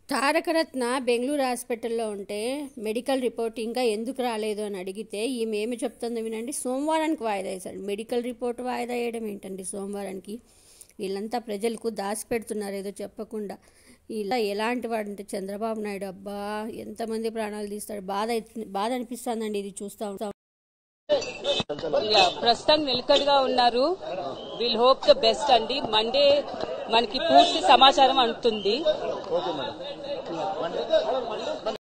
తారకరత్న బెంగళూరు హాస్పిటల్లో ఉంటే medical report ఇంకా ఎందుకు రాలేదు అని అడిగితే ఈమె ఏమి చెప్తుందో వినండి సోమవారానికి వాయిదా వేశాడు మెడికల్ రిపోర్ట్ వాయిదా వేయడం ఏంటండి సోమవారానికి వీళ్ళంతా ప్రజలకు దాచి పెడుతున్నారు ఏదో చెప్పకుండా ఇలా ఎలాంటి వాడంటే చంద్రబాబు నాయుడు అబ్బా ఎంతమంది ప్రాణాలు తీస్తాడు బాధ అయితు- బాధ అనిపిస్తుందండి ఇది చూస్తా ఉంటాం యా, ప్రస్తుతం నిలకడగా ఉన్నారు విల్ హోప్ ద బెస్ట్ అండి మండే మనకి పూర్తి సమాచారం అందుతుంది